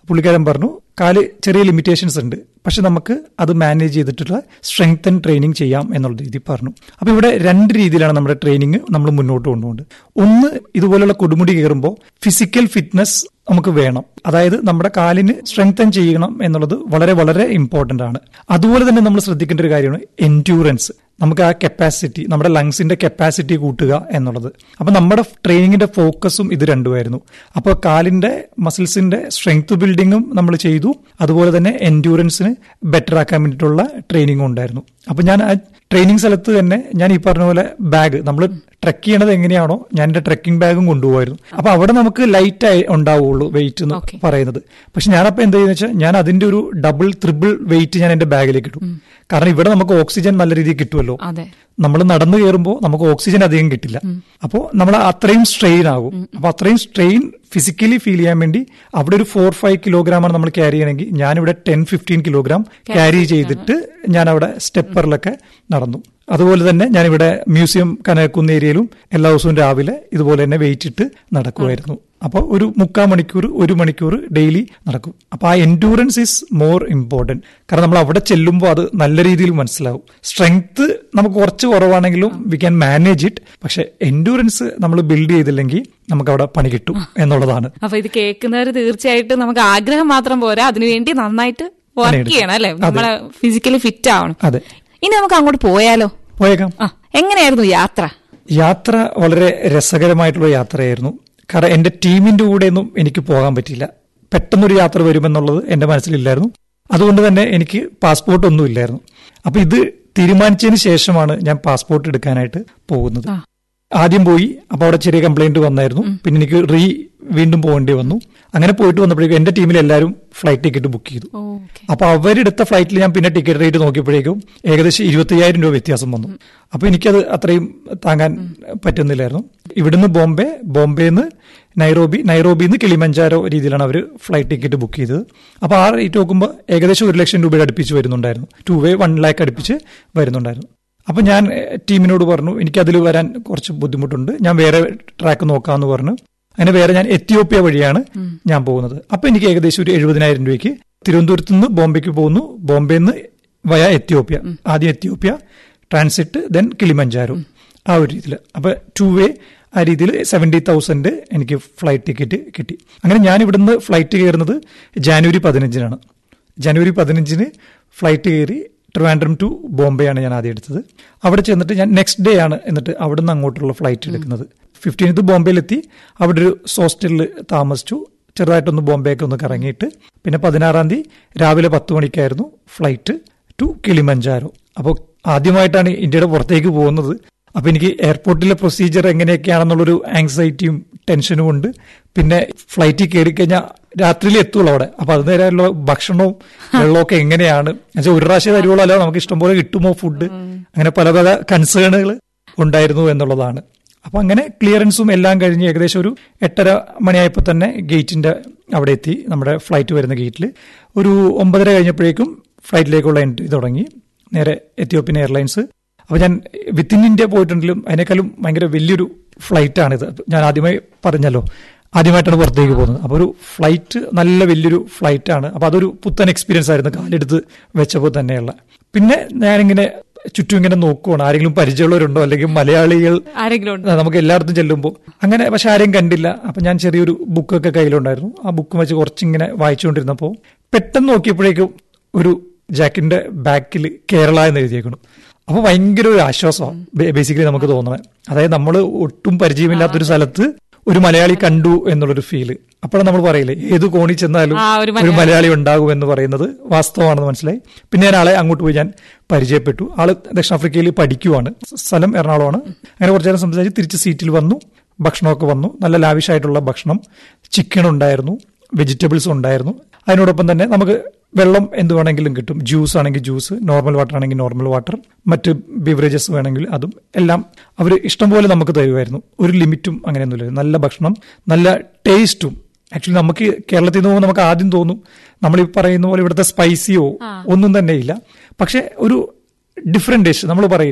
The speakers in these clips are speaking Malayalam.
പുള്ളിക്കാരൻ പറഞ്ഞു കാല് ചെറിയ ലിമിറ്റേഷൻസ് ഉണ്ട് പക്ഷെ നമുക്ക് അത് മാനേജ് ചെയ്തിട്ടുള്ള സ്ട്രെങ്ത് ആൻഡ് ട്രെയിനിങ് ചെയ്യാം എന്നുള്ള രീതി പറഞ്ഞു അപ്പൊ ഇവിടെ രണ്ട് രീതിയിലാണ് നമ്മുടെ ട്രെയിനിങ് നമ്മൾ മുന്നോട്ട് കൊണ്ടുപോകുന്നത് ഒന്ന് ഇതുപോലുള്ള കൊടുമുടി കയറുമ്പോൾ ഫിസിക്കൽ ഫിറ്റ്നസ് നമുക്ക് വേണം അതായത് നമ്മുടെ കാലിന് സ്ട്രെങ്തൻ ചെയ്യണം എന്നുള്ളത് വളരെ വളരെ ഇമ്പോർട്ടന്റ് ആണ് അതുപോലെ തന്നെ നമ്മൾ ശ്രദ്ധിക്കേണ്ട ഒരു കാര്യമാണ് എൻഡ്യൂറൻസ് നമുക്ക് ആ കപ്പാസിറ്റി നമ്മുടെ ലങ്സിന്റെ കപ്പാസിറ്റി കൂട്ടുക എന്നുള്ളത് അപ്പൊ നമ്മുടെ ട്രെയിനിങ്ങിന്റെ ഫോക്കസും ഇത് രണ്ടുമായിരുന്നു അപ്പോൾ കാലിന്റെ മസിൽസിന്റെ സ്ട്രെങ്ത് ബിൽഡിങ്ങും നമ്മൾ ചെയ്തു അതുപോലെ തന്നെ എൻഡ്യൂറൻസിന് ബെറ്റർ ആക്കാൻ വേണ്ടിയിട്ടുള്ള ട്രെയിനിങ്ങും ഉണ്ടായിരുന്നു അപ്പൊ ഞാൻ ആ ട്രെയിനിങ് സ്ഥലത്ത് തന്നെ ഞാൻ ഈ പറഞ്ഞ പോലെ ബാഗ് നമ്മൾ ട്രക്ക് ചെയ്യണത് എങ്ങനെയാണോ ഞാൻ എന്റെ ട്രക്കിംഗ് ബാഗും കൊണ്ടുപോകായിരുന്നു അപ്പൊ അവിടെ നമുക്ക് ലൈറ്റ് ആയി ഉണ്ടാവുള്ളൂ വെയിറ്റ് എന്ന് Okay. പറയുന്നത് പക്ഷെ ഞാനപ്പോ എന്താ ചെയ്യുന്ന വെച്ചാൽ ഞാൻ അതിന്റെ ഒരു ഡബിൾ ത്രിബിൾ വെയിറ്റ് ഞാൻ എന്റെ ബാഗിലേക്ക് ഇടും കാരണം ഇവിടെ നമുക്ക് ഓക്സിജൻ നല്ല രീതിയിൽ കിട്ടുമല്ലോ അതെ നമ്മൾ നടന്നു കയറുമ്പോൾ നമുക്ക് ഓക്സിജൻ അധികം കിട്ടില്ല അപ്പോൾ നമ്മൾ അത്രയും സ്ട്രെയിൻ ആകും അപ്പൊ അത്രയും സ്ട്രെയിൻ ഫിസിക്കലി ഫീൽ ചെയ്യാൻ വേണ്ടി അവിടെ ഒരു ഫോർ ഫൈവ് കിലോഗ്രാം ആണ് നമ്മൾ ക്യാരി ചെയ്യണമെങ്കിൽ ഞാനിവിടെ ടെൻ ഫിഫ്റ്റീൻ കിലോഗ്രാം ക്യാരി ചെയ്തിട്ട് ഞാൻ അവിടെ സ്റ്റെപ്പറിലൊക്കെ നടന്നു അതുപോലെ തന്നെ ഞാനിവിടെ മ്യൂസിയം കനകുന്ന ഏരിയയിലും എല്ലാ ദിവസവും രാവിലെ ഇതുപോലെ തന്നെ വെയിറ്റ് ഇട്ട് നടക്കുമായിരുന്നു അപ്പോൾ ഒരു മുക്കാൽ മണിക്കൂർ ഒരു മണിക്കൂർ ഡെയിലി നടക്കും അപ്പൊ ആ എൻഡൂറൻസ് ഈസ് മോർ ഇമ്പോർട്ടന്റ് കാരണം നമ്മൾ അവിടെ ചെല്ലുമ്പോൾ അത് നല്ല രീതിയിൽ മനസ്സിലാവും സ്ട്രെങ്ത് നമുക്ക് കുറച്ച് കുറവാണെങ്കിലും വി ക്യാൻ മാനേജ് ഇറ്റ് പക്ഷെ എൻഡൂറൻസ് നമ്മൾ ബിൽഡ് ചെയ്തില്ലെങ്കിൽ നമുക്ക് അവിടെ പണി കിട്ടും എന്നുള്ളതാണ് അപ്പൊ ഇത് കേൾക്കുന്നവർ തീർച്ചയായിട്ടും നമുക്ക് ആഗ്രഹം മാത്രം പോരാ അതിനുവേണ്ടി നന്നായിട്ട് വർക്ക് പണിയെടുക്കണം. ചെയ്യണം അല്ലെ അതെ. നമ്മളെ ഫിസിക്കലി ഫിറ്റ് ആവണം അതെ ഇനി നമുക്ക് അങ്ങോട്ട് പോയാലോ പോയേക്കാം ആ എങ്ങനെയായിരുന്നു യാത്ര യാത്ര വളരെ രസകരമായിട്ടുള്ള യാത്രയായിരുന്നു കാരണം എന്റെ ടീമിന്റെ കൂടെയൊന്നും എനിക്ക് പോകാൻ പറ്റില്ല പെട്ടെന്നൊരു യാത്ര വരുമെന്നുള്ളത് എന്റെ മനസ്സിലില്ലായിരുന്നു അതുകൊണ്ട് തന്നെ എനിക്ക് പാസ്പോർട്ട് ഒന്നും ഇല്ലായിരുന്നു അപ്പൊ ഇത് തീരുമാനിച്ചതിന് ശേഷമാണ് ഞാൻ പാസ്പോർട്ട് എടുക്കാനായിട്ട് പോകുന്നത് ആ. ആദ്യം പോയി അപ്പൊ അവിടെ ചെറിയ കംപ്ലൈന്റ് വന്നായിരുന്നു പിന്നെ എനിക്ക് റീ വീണ്ടും പോകേണ്ടി വന്നു അങ്ങനെ പോയിട്ട് വന്നപ്പോഴേക്കും എന്റെ ടീമിൽ എല്ലാവരും ഫ്ലൈറ്റ് ടിക്കറ്റ് ബുക്ക് ചെയ്തു ഓക്കെ അപ്പൊ അവരെടുത്ത ഫ്ലൈറ്റിൽ ഞാൻ പിന്നെ ടിക്കറ്റ് റേറ്റ് നോക്കിയപ്പോഴേക്കും ഏകദേശം ഇരുപത്തിയ്യായിരം രൂപ വ്യത്യാസം വന്നു അപ്പൊ എനിക്കത് അത്രയും താങ്ങാൻ പറ്റുന്നില്ലായിരുന്നു ഇവിടുന്ന് ബോംബെ ബോംബെന്ന് നൈറോബി നൈറോബിന്ന് കിളിമഞ്ചാരോ രീതിയിലാണ് അവർ ഫ്ലൈറ്റ് ടിക്കറ്റ് ബുക്ക് ചെയ്തത് അപ്പൊ ആ റേറ്റ് നോക്കുമ്പോൾ ഏകദേശം ഒരു ലക്ഷം രൂപയുടെ അടുപ്പിച്ച് വരുന്നുണ്ടായിരുന്നു ടു വേ വൺ ലാക്ക് അടുപ്പിച്ച് വരുന്നുണ്ടായിരുന്നു അപ്പൊ ഞാൻ എഹ്, ടീമിനോട് പറഞ്ഞു എനിക്ക് അതിൽ വരാൻ കുറച്ച് ബുദ്ധിമുട്ടുണ്ട് ഞാൻ വേറെ ട്രാക്ക് നോക്കാമെന്ന് പറഞ്ഞു അങ്ങനെ വേറെ ഞാൻ എത്യോപ്യ വഴിയാണ് ഞാൻ പോകുന്നത് അപ്പൊ എനിക്ക് ഏകദേശം ഒരു എഴുപതിനായിരം രൂപയ്ക്ക് തിരുവനന്തപുരത്ത് നിന്ന് ബോംബെക്ക് പോകുന്നു ബോംബെയിൽ നിന്ന് വയ എത്യോപ്യ ആദ്യം എത്യോപ്യ ട്രാൻസിറ്റ് ദെൻ കിളിമഞ്ചാരോ ആ ഒരു രീതിയിൽ അപ്പൊ ടു വേ ആ രീതിയിൽ സെവന്റി തൗസൻഡ് എനിക്ക് ഫ്ലൈറ്റ് ടിക്കറ്റ് കിട്ടി അങ്ങനെ ഞാൻ ഇവിടുന്ന് ഫ്ലൈറ്റ് കയറുന്നത് ജാനുവരി പതിനഞ്ചിനാണ് ജനുവരി പതിനഞ്ചിന് ഫ്ലൈറ്റ് കയറി ട്രിവാൻഡ്രം ടു ബോംബെ ആണ് ഞാൻ ആദ്യം എടുത്തത് അവിടെ ചെന്നിട്ട് ഞാൻ നെക്സ്റ്റ് ഡേ ആണ് എന്നിട്ട് അവിടെ നിന്ന് അങ്ങോട്ടുള്ള ഫ്ലൈറ്റ് എടുക്കുന്നത് ഫിഫ്റ്റീൻത്ത് ബോംബെയിലെത്തി അവിടെ ഒരു ഹോസ്റ്റലിൽ താമസിച്ചു ചെറുതായിട്ടൊന്ന് ബോംബെയൊക്കെ ഒന്ന് കറങ്ങിയിട്ട് പിന്നെ പതിനാറാം തീയതി രാവിലെ പത്ത് മണിക്കായിരുന്നു ഫ്ലൈറ്റ് ടു കിളിമഞ്ചാരോ അപ്പോൾ ആദ്യമായിട്ടാണ് ഇന്ത്യയുടെ പുറത്തേക്ക് പോകുന്നത് അപ്പൊ എനിക്ക് എയർപോർട്ടിലെ പ്രൊസീജിയർ എങ്ങനെയൊക്കെയാണെന്നുള്ളൊരു ആങ്സൈറ്റിയും ടെൻഷനും ഉണ്ട് പിന്നെ ഫ്ലൈറ്റിൽ കയറി കഴിഞ്ഞാൽ രാത്രിയിൽ എത്തുള്ളൂ അവിടെ അപ്പൊ അത് നേരമുള്ള ഭക്ഷണവും വെള്ളവും ഒക്കെ എങ്ങനെയാണ് എന്നുവെച്ചാൽ ഒരു പ്രാവശ്യം തരുവുള്ളൂ അല്ല നമുക്ക് ഇഷ്ടംപോലെ കിട്ടുമോ ഫുഡ് അങ്ങനെ പല പല കൺസേണുകൾ ഉണ്ടായിരുന്നു എന്നുള്ളതാണ് അപ്പൊ അങ്ങനെ ക്ലിയറൻസും എല്ലാം കഴിഞ്ഞ് ഏകദേശം ഒരു എട്ടര മണിയായപ്പോൾ തന്നെ ഗേറ്റിന്റെ അവിടെ എത്തി നമ്മുടെ ഫ്ലൈറ്റ് വരുന്ന ഗേറ്റിൽ ഒരു ഒമ്പതര കഴിഞ്ഞപ്പോഴേക്കും ഫ്ലൈറ്റിലേക്കുള്ള എൻട്രി തുടങ്ങി നേരെ എത്യോപ്യൻ എയർലൈൻസ് അപ്പൊ ഞാൻ വിത്തിൻ ഇന്ത്യ പോയിട്ടുണ്ടെങ്കിലും അതിനേക്കാളും ഭയങ്കര വലിയൊരു ഫ്ലൈറ്റ് ആണിത് ഞാൻ ആദ്യമായി പറഞ്ഞല്ലോ ആദ്യമായിട്ടാണ് പുറത്തേക്ക് പോകുന്നത് അപ്പൊ ഒരു ഫ്ലൈറ്റ് നല്ല വലിയൊരു ഫ്ലൈറ്റ് ആണ് അപ്പൊ അതൊരു പുത്തൻ എക്സ്പീരിയൻസ് ആയിരുന്നു കാലെടുത്ത് വെച്ചപ്പോൾ തന്നെയുള്ള പിന്നെ ഞാനിങ്ങനെ ചുറ്റും ഇങ്ങനെ നോക്കുവാണ് ആരെങ്കിലും പരിചയമുള്ളവരുണ്ടോ അല്ലെങ്കിൽ മലയാളികൾ ആരെങ്കിലും ഉണ്ടോ? ആ, നമുക്ക് എല്ലായിടത്തും ചെല്ലുമ്പോൾ അങ്ങനെ പക്ഷെ ആരെയും കണ്ടില്ല അപ്പൊ ഞാൻ ചെറിയൊരു ബുക്കൊക്കെ കയ്യിലുണ്ടായിരുന്നു ആ ബുക്ക് വെച്ച് കുറച്ചിങ്ങനെ വായിച്ചുകൊണ്ടിരുന്നപ്പോൾ പെട്ടെന്ന് നോക്കിയപ്പോഴേക്കും ഒരു ജാക്കിന്റെ ബാക്കിൽ കേരള എന്ന് എഴുതിയേക്കണം അപ്പൊ ഭയങ്കര ഒരു ആശ്വാസമാണ് ബേസിക്കലി നമുക്ക് തോന്നണേ അതായത് നമ്മൾ ഒട്ടും പരിചയമില്ലാത്തൊരു സ്ഥലത്ത് ഒരു മലയാളി കണ്ടു എന്നുള്ളൊരു ഫീല് അപ്പോഴാണ് നമ്മൾ പറയില്ലേ ഏത് കോണി ചെന്നാലും ആ, ഒരു ഒരു മലയാളി ഉണ്ടാകും എന്ന് പറയുന്നത് വാസ്തവമാണെന്ന് മനസ്സിലായി പിന്നെ ഞാൻ ആളെ അങ്ങോട്ട് പോയി ഞാൻ പരിചയപ്പെട്ടു ആള് ദക്ഷിണാഫ്രിക്കയിൽ പഠിക്കുവാണ് സ്ഥലം എറണാകുളമാണ് അങ്ങനെ കുറച്ചു നേരം സംസാരിച്ച് തിരിച്ച് സീറ്റിൽ വന്നു ഭക്ഷണമൊക്കെ വന്നു നല്ല ലാവിഷായിട്ടുള്ള ഭക്ഷണം ചിക്കൻ ഉണ്ടായിരുന്നു വെജിറ്റബിൾസ് ഉണ്ടായിരുന്നു അതിനോടൊപ്പം തന്നെ നമുക്ക് വെള്ളം എന്ത് വേണമെങ്കിലും കിട്ടും ജ്യൂസ് ആണെങ്കിൽ ജ്യൂസ് നോർമൽ വാട്ടർ ആണെങ്കിൽ നോർമൽ വാട്ടർ മറ്റ് ബിവറേജസ് വേണമെങ്കിൽ അതും എല്ലാം അവർ ഇഷ്ടംപോലെ നമുക്ക് തരുമായിരുന്നു ഒരു ലിമിറ്റും അങ്ങനെയൊന്നുമില്ല നല്ല ഭക്ഷണം നല്ല ടേസ്റ്റും ആക്ച്വലി നമുക്ക് കേരളത്തിൽ നിന്ന് പോകുമ്പോൾ നമുക്ക് ആദ്യം തോന്നും നമ്മൾ ഈ പറയുന്ന പോലെ ഇവിടുത്തെ സ്പൈസിയോ ഒന്നും തന്നെ ഇല്ല പക്ഷെ ഒരു ഡിഫറെന്റ് ഡിഷ് നമ്മൾ പറയില്ലേ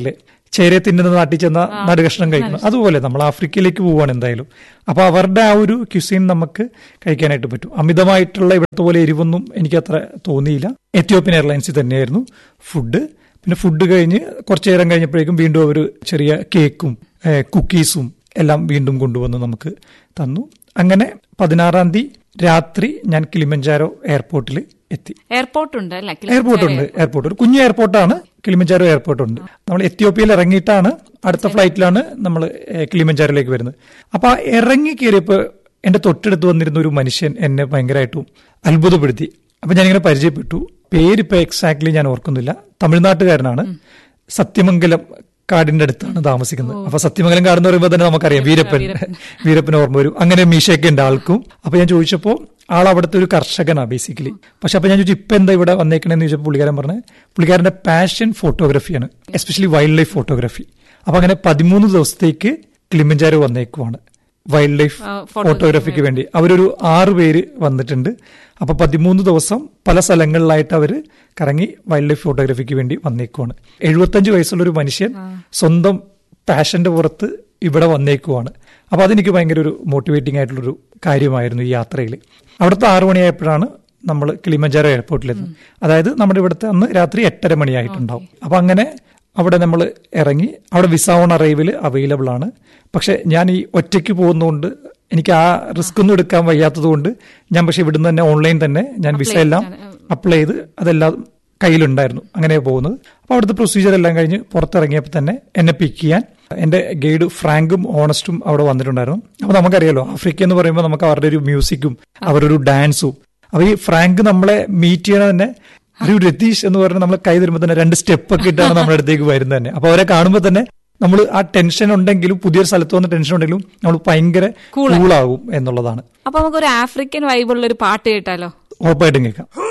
ചേരെ തിന്നുന്ന നാട്ടിൽ ചെന്ന നടുകഷ്ണം കഴിക്കണം അതുപോലെ നമ്മൾ ആഫ്രിക്കയിലേക്ക് പോവാണ് എന്തായാലും അപ്പൊ അവരുടെ ആ ഒരു ക്യുസീൻ നമുക്ക് കഴിക്കാനായിട്ട് പറ്റും അമിതമായിട്ടുള്ള ഇവിടുത്തെ പോലെ എരിവൊന്നും എനിക്ക് അത്ര തോന്നിയില്ല എത്യോപ്യൻ എയർലൈൻസിൽ തന്നെയായിരുന്നു ഫുഡ് പിന്നെ ഫുഡ് കഴിഞ്ഞ് കുറച്ചു നേരം കഴിഞ്ഞപ്പോഴേക്കും വീണ്ടും അവർ ചെറിയ കേക്കും ഏഹ്, കുക്കീസും എല്ലാം വീണ്ടും കൊണ്ടുവന്ന് നമുക്ക് തന്നു അങ്ങനെ പതിനാറാം തീയതി രാത്രി ഞാൻ കിളിമഞ്ചാരോ എയർപോർട്ടിൽ എത്തി എയർപോർട്ട് ഉണ്ട് അല്ലെ എയർപോർട്ട് ഉണ്ട് എയർപോർട്ട് ഒരു കുഞ്ഞു എയർപോർട്ടാണ് കിളിമഞ്ചാരോ എയർപോർട്ട് ഉണ്ട് നമ്മൾ എത്യോപ്യയിൽ ഇറങ്ങിയിട്ടാണ് അടുത്ത ഫ്ലൈറ്റിലാണ് നമ്മൾ കിളിമഞ്ചാരോയിലേക്ക് വരുന്നത് അപ്പൊ ആ ഇറങ്ങി കയറിയപ്പോൾ എന്റെ തൊട്ടടുത്ത് വന്നിരുന്ന ഒരു മനുഷ്യൻ എന്നെ ഭയങ്കരമായിട്ടും അത്ഭുതപ്പെടുത്തി അപ്പൊ ഞാനിങ്ങനെ പരിചയപ്പെട്ടു പേരിപ്പോ എക്സാക്ട്ലി ഞാൻ ഓർക്കുന്നില്ല തമിഴ്നാട്ടുകാരനാണ് സത്യമംഗലം കാടിന്റെ അടുത്താണ് താമസിക്കുന്നത് അപ്പൊ സത്യമംഗലം കാട് എന്ന് പറയുമ്പോൾ തന്നെ നമുക്കറിയാം വീരപ്പൻ വീരപ്പൻ ഓർമ്മ വരും അങ്ങനെ മീശയൊക്കെ ഉണ്ട് ആൾക്കും അപ്പൊ ഞാൻ ചോദിച്ചപ്പോ ആൾ അവിടുത്തെ ഒരു കർഷകനാ ബേസിക്കലി പക്ഷെ അപ്പൊ ഞാൻ ചോദിച്ചു ഇപ്പൊ എന്താ ഇവിടെ വന്നേക്കണെന്ന് ചോദിച്ചപ്പോൾ പുള്ളിക്കാരൻ പറഞ്ഞ് പുള്ളിക്കാരന്റെ പാഷൻ ഫോട്ടോഗ്രാഫിയാണ് എസ്പെഷ്യലി വൈൽഡ് ലൈഫ് ഫോട്ടോഗ്രാഫി അപ്പൊ അങ്ങനെ പതിമൂന്ന് ദിവസത്തേക്ക് കിളിമഞ്ചാരോ വന്നേക്കുവാണ് വൈൽഡ് ലൈഫ് ആ, ഫോട്ടോഗ്രാഫിക്ക് വേണ്ടി അവരൊരു ആറ് പേര് വന്നിട്ടുണ്ട് അപ്പൊ പതിമൂന്ന് ദിവസം പല സ്ഥലങ്ങളിലായിട്ട് അവര് കറങ്ങി വൈൽഡ് ലൈഫ് ഫോട്ടോഗ്രാഫിക്ക് വേണ്ടി വന്നേക്കുവാണ് എഴുപത്തഞ്ച് വയസ്സുള്ള ഒരു മനുഷ്യൻ സ്വന്തം പാഷന്റെ പുറത്ത് ഇവിടെ വന്നേക്കുവാണ് അപ്പൊ അതെനിക്ക് ഭയങ്കര ഒരു മോട്ടിവേറ്റിംഗ് ആയിട്ടുള്ളൊരു കാര്യമായിരുന്നു ഈ യാത്രയിൽ അവിടുത്തെ ആറു മണിയായപ്പോഴാണ് നമ്മൾ കിളിമഞ്ചാരോ എയർപോർട്ടിലെത്തുന്നത് അതായത് നമ്മുടെ ഇവിടുത്തെ അന്ന് രാത്രി എട്ടര മണിയായിട്ടുണ്ടാവും അപ്പൊ അങ്ങനെ അവിടെ നമ്മൾ ഇറങ്ങി അവിടെ വിസ ഓൺ അറൈവൽ അവൈലബിൾ ആണ് പക്ഷെ ഞാൻ ഈ ഒറ്റയ്ക്ക് പോകുന്നതുകൊണ്ട് എനിക്ക് ആ റിസ്ക് ഒന്നും എടുക്കാൻ വയ്യാത്തത് കൊണ്ട് ഞാൻ പക്ഷെ ഇവിടുന്ന് തന്നെ ഓൺലൈൻ തന്നെ ഞാൻ വിസ എല്ലാം അപ്ലൈ ചെയ്ത് അതെല്ലാം കയ്യിലുണ്ടായിരുന്നു അങ്ങനെ പോകുന്നത് അപ്പൊ അവിടുത്തെ പ്രൊസീജിയർ എല്ലാം കഴിഞ്ഞ് പുറത്തിറങ്ങിയപ്പോൾ തന്നെ എന്നെ പിക്ക് ചെയ്യാൻ എന്റെ ഗൈഡ് ഫ്രാങ്കും ഓണസ്റ്റും അവിടെ വന്നിട്ടുണ്ടായിരുന്നു അപ്പൊ നമുക്കറിയാലോ ആഫ്രിക്ക എന്ന് പറയുമ്പോൾ നമുക്ക് അവരുടെ ഒരു മ്യൂസിക്കും അവരുടെ ഒരു ഡാൻസും അപ്പൊ ഈ ഫ്രാങ്ക് നമ്മളെ മീറ്റ് ചെയ്യണ തന്നെ ഒരു രതീഷ് എന്ന് പറഞ്ഞാൽ നമ്മൾ കൈ തരുമ്പോൾ തന്നെ രണ്ട് സ്റ്റെപ്പ് ഒക്കെ ഇട്ടാണ് നമ്മുടെ അടുത്തേക്ക് വരുന്നത് തന്നെ അപ്പൊ അവരെ കാണുമ്പോൾ തന്നെ നമ്മൾ ആ ടെൻഷൻ ഉണ്ടെങ്കിലും പുതിയൊരു സ്ഥലത്ത് വന്ന ടെൻഷൻ ഉണ്ടെങ്കിലും നമ്മൾ ഭയങ്കര കൂളാകും എന്നുള്ളതാണ് അപ്പൊ നമുക്ക് ഒരു ആഫ്രിക്കൻ വൈബുള്ള ഒരു പാട്ട് കേട്ടാലോ ഉറപ്പായിട്ടും കേൾക്കാം